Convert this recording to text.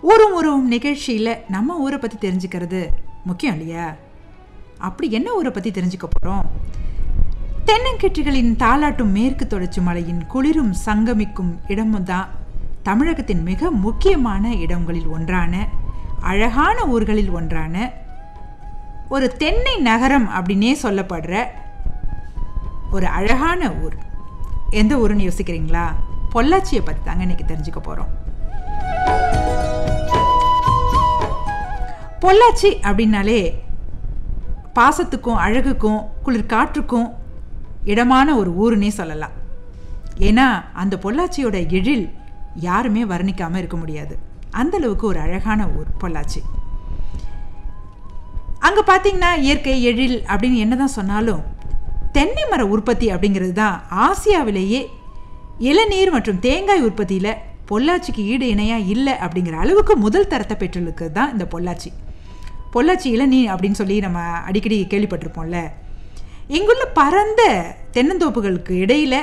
ஊரும் ஊரும் நிகழ்ச்சியில் நம்ம ஊரை பற்றி தெரிஞ்சுக்கிறது முக்கியம் இல்லையா அப்படி என்ன ஊரை பற்றி தெரிஞ்சுக்க போகிறோம் தென்னங்கீற்றுகளின் தாலாட்டும் மேற்கு தொடர்ச்சி மலையின் குளிரும் சங்கமிக்கும் இடமும் தான் தமிழகத்தின் மிக முக்கியமான இடங்களில் ஒன்றான அழகான ஊர்களில் ஒன்றான ஒரு தென்னை நகரம் அப்படின்னே சொல்லப்படுற ஒரு அழகான ஊர் எந்த ஊருன்னு யோசிக்கிறீங்களா பொள்ளாச்சியை பற்றி தாங்க இன்னைக்கு தெரிஞ்சுக்க போகிறோம் பொள்ளாச்சி அப்படின்னாலே பாசத்துக்கும் அழகுக்கும் குளிர் காற்றுக்கும் இடமான ஒரு ஊருன்னே சொல்லலாம் ஏன்னா அந்த பொள்ளாச்சியோட எழில் யாருமே வர்ணிக்காமல் இருக்க முடியாது அந்த அளவுக்கு ஒரு அழகான ஊர் பொள்ளாச்சி அங்கே பார்த்தீங்கன்னா இயற்கை எழில் அப்படின்னு என்ன தான் சொன்னாலும் தென்னை மர உற்பத்தி அப்படிங்கிறது தான் ஆசியாவிலேயே இளநீர் மற்றும் தேங்காய் உற்பத்தியில் பொள்ளாச்சிக்கு ஈடு இணையாக இல்லை அப்படிங்கிற அளவுக்கு முதல் தரத்தை பெற்றிருக்கு தான் இந்த பொள்ளாச்சி பொள்ளாச்சி இளநீர் அப்படின்னு சொல்லி நம்ம அடிக்கடி கேள்விப்பட்டிருப்போம்ல இங்குள்ள பரந்த தென்னந்தோப்புகளுக்கு இடையில்